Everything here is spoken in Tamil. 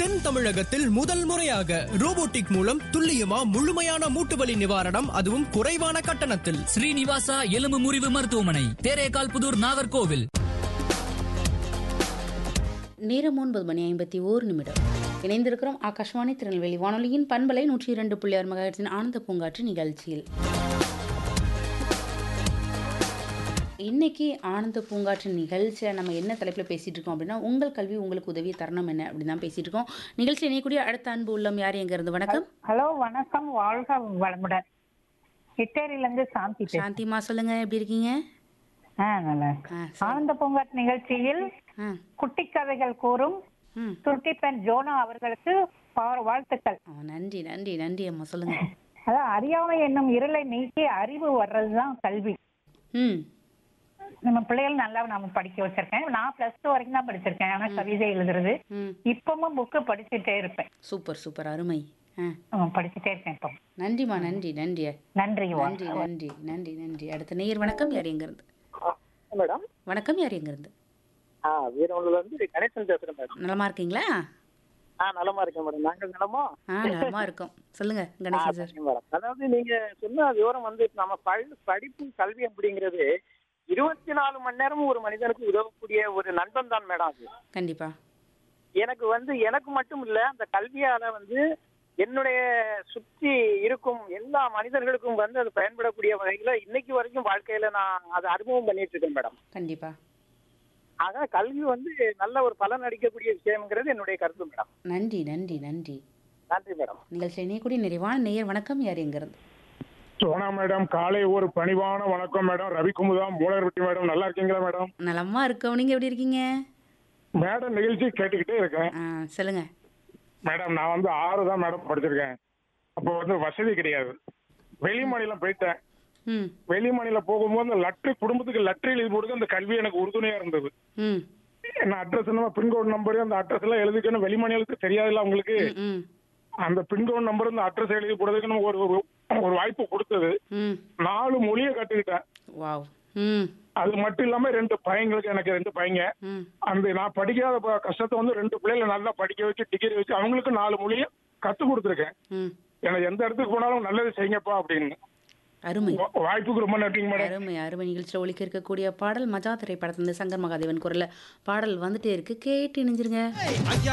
தென் தமிழகத்தில் முதல் முறையாக ரோபோட்டிக் மூலம் துல்லியமா முழுமையான மூட்டுவலி நிவாரணம் அதுவும் குறைவான கட்டணத்தில் ஸ்ரீனிவாசா எலும்பு முறிவு மருத்துவமனை தேரேகால் புதூர் நாகர்கோவில் நேரம் ஒன்பது மணி ஐம்பத்தி ஓரு நிமிடம் இணைந்திருக்கிறோம் ஆகாஷ்வாணி திருநெல்வேலி வானொலியின் பண்பலை நூற்றி இரண்டு புள்ளி ஆறு மகாயிரத்தின் ஆனந்த பூங்காற்று நிகழ்ச்சியில் இன்னைக்கு ஆனந்த பூங்காற்று நிகழ்ச்சியில் நம்ம என்ன தலைப்பில் பேசிட்டு இருக்கோம் அப்படின்னா உங்கள் கல்வி உங்களுக்கு உதவி தருணம் என்ன அப்படின்னு தான் பேசிட்டு இருக்கோம் நிகழ்ச்சி இணையக்கூடிய அடுத்த அன்பு உள்ளம் யார் எங்க இருந்து வணக்கம் ஹலோ வணக்கம் வாழ்க வளமுடன் இட்டேரியில இருந்து சாந்தி பேசுறேன். சாந்திமா சொல்லுங்க எப்படி இருக்கீங்க ஆ நல்லா இருக்கு. ஆ சரி. ஆனந்த பூங்காட் நிகழ்ச்சியில் ஆ குட்டி கதைகள் கூறும் ம் சுட்டி பெண் ஜோனா அவர்களுக்கு பா- வாழ்த்துக்கள் ஆ, நன்றி நன்றி நன்றி அம்மா சொல்லுங்க அதான் அறியாமை என்னும் இருளை நீக்கி அறிவு வர்றதுதான் கல்வி ம் நம்ம பிள்ளைகள் நல்லா நம்ம படிக்க வச்சிருக்கேன் நான் பிளஸ் டூ வரைக்கும் தான் படிச்சிருக்கேன் ஆனா கவிதை எழுதுறது ம் இப்பவும் புக்கு படிச்சுட்டே இருப்பேன் சூப்பர் சூப்பர் அருமை ஆ ஆமா, படிச்சுட்டே இருக்கேன் இப்போ நன்றிம்மா நன்றி நன்றி நன்றி வா. நன்றி நன்றி நன்றி நன்றி அடுத்த நேயர் வணக்கம் யார் எங்க இருந்து மேடம் வணக்கம் யார் எங்க இருந்து ஆ வீரவனில் இருந்து கணேசன் பேசுறேன் மேடம் நலமா இருக்கீங்களா ஆ நலமா இருக்கேன் மேடம் நாங்கள் நலமா ஆ நலமா இருக்கோம் சொல்லுங்க ஆ, கணேசன் சார் சரிங்க மேடம் அதாவது நீங்க சொன்ன விவரம் வந்து நம்ம பள் படிப்பு கல்வி அப்படிங்கிறது இருபத்தி நாலு மணி நேரமும் ஒரு மனிதனுக்கு உதவக்கூடிய ஒரு நண்பன் தான் மேடம் அது கண்டிப்பா எனக்கு வந்து எனக்கு மட்டும் இல்ல அந்த கல்வியால வந்து என்னுடைய சுற்றி இருக்கும் எல்லா மனிதர்களுக்கும் வந்து அது பயன்படக்கூடிய வகையில இன்னைக்கு வரைக்கும் வாழ்க்கையில நான் அதை அனுபவம் பண்ணிட்டு இருக்கேன் மேடம் கண்டிப்பா ஆக கல்வி வந்து நல்ல ஒரு பலன் அளிக்கக்கூடிய விஷயம்ங்கிறது என்னுடைய கருத்து மேடம் நன்றி நன்றி நன்றி நன்றி மேடம் நிகழ்ச்சி இணையக்கூடிய நிறைவான நேயர் வணக்கம் யார் எங்க இருந்து சோனா மேடம் காலை ஒரு பணிவான வணக்கம் மேடம் ரவிக்குமுதா மூலர்பட்டி மேடம் நல்லா இருக்கீங்களா மேடம் நலமா இருக்கோம் நீங்க எப்படி இருக்கீங்க மேடம் நிகழ்ச்சி கேட்டுக்கிட்டே இருக்கேன் ஆ சொல்லுங்க மேடம் நான் வந்து ஆறு தான் மேடம் படிச்சிருக்கேன் அப்போ வந்து வசதி கிடையாது வெளி மாநிலம் போயிட்டேன் ம் வெளி மாநிலம் போகும்போது அந்த லெட்ரு குடும்பத்துக்கு லெட்டர் எழுதி போடுறது அந்த கல்வி எனக்கு உறுதுணையா இருந்தது ம் என்ன அட்ரஸ் என்ன பின்கோடு நம்பர் அந்த அட்ரஸ் எல்லாம் எழுதிக்கணும் வெளி மாநிலத்துக்கு தெரியாதுல்ல உங்களுக்கு ம், ம் அந்த பின்கோடு நம்பர் அந்த அட்ரஸ் எழுதி போடுறதுக்கு நமக்கு ஒரு ஒரு- ஒரு வாய்ப்பு கொடுத்தது ம் நாலு மொழியை கற்றுக்கிட்டேன் வாவ் ம் அது மட்டும் இல்லாம ரெண்டு பையங்களுக்கு எனக்கு ரெண்டு பையங்க ம் அந்த நான் படிக்காத ப- கஷ்டத்தை வந்து ரெண்டு பிள்ளைகளை நல்லா படிக்க வச்சு டிகிரி வச்சு அவங்களுக்கு நாலு மொழியை கத்து கொடுத்துருக்கேன் ம் எனக்கு எந்த இடத்துக்கு போனாலும் நல்லது செய்யுங்கப்பா அப்படின்னு அருமை வா- வாய்ப்புக்கு ரொம்ப நன்றிங்க மேடம் அருமை அருமை நிகழ்ச்சியில் ஒலிக்க இருக்கக்கூடிய பாடல் மஜா திரைப்படத்திலிருந்து சங்கர் மகாதேவன் குரல்ல பாடல் வந்துட்டே இருக்கு கேட்டு இணைஞ்சிருங்க